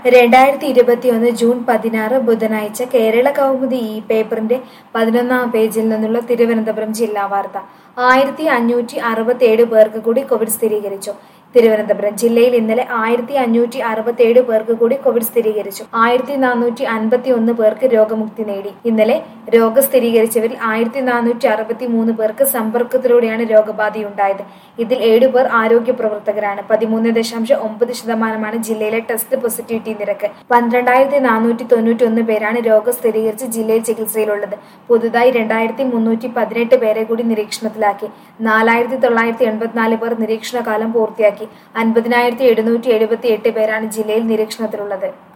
രണ്ടായിരത്തി ഇരുപത്തിയൊന്ന് ജൂൺ പതിനാറ് ബുധനാഴ്ച കേരള കൗമുദി ഈ പേപ്പറിന്റെ പതിനൊന്നാം പേജിൽ നിന്നുള്ള തിരുവനന്തപുരം ജില്ലാ വാർത്ത ആയിരത്തി അഞ്ഞൂറ്റി അറുപത്തിയേഴ് പേർക്ക് കൂടി കോവിഡ് സ്ഥിരീകരിച്ചു തിരുവനന്തപുരം ജില്ലയിൽ ഇന്നലെ ആയിരത്തി അഞ്ഞൂറ്റി അറുപത്തിയേഴ് പേർക്ക് കൂടി കോവിഡ് സ്ഥിരീകരിച്ചു ആയിരത്തി നാനൂറ്റി അൻപത്തി ഒന്ന് പേർക്ക് രോഗമുക്തി നേടി ഇന്നലെ രോഗം സ്ഥിരീകരിച്ചവരിൽ ആയിരത്തി നാനൂറ്റി അറുപത്തി മൂന്ന് പേർക്ക് സമ്പർക്കത്തിലൂടെയാണ് രോഗബാധയുണ്ടായത് ഇതിൽ ഏഴ് പേർ ആരോഗ്യ പ്രവർത്തകരാണ് പതിമൂന്ന് ദശാംശം ഒമ്പത് ശതമാനമാണ് ജില്ലയിലെ ടെസ്റ്റ് പോസിറ്റിവിറ്റി നിരക്ക് പന്ത്രണ്ടായിരത്തി നാനൂറ്റി തൊണ്ണൂറ്റി ഒന്ന് പേരാണ് രോഗം സ്ഥിരീകരിച്ച് ജില്ലയിൽ ചികിത്സയിലുള്ളത് പുതുതായി രണ്ടായിരത്തി മുന്നൂറ്റി പതിനെട്ട് പേരെ കൂടി നിരീക്ഷണത്തിലാക്കി നാലായിരത്തി തൊള്ളായിരത്തി എൺപത്തിനാല് പേർ നിരീക്ഷണകാലം പൂർത്തിയാക്കി അൻപതിനായിരത്തി എഴുന്നൂറ്റി എഴുപത്തി എട്ട് പേരാണ് ജില്ലയിൽ നിരീക്ഷണത്തിലുള്ളത്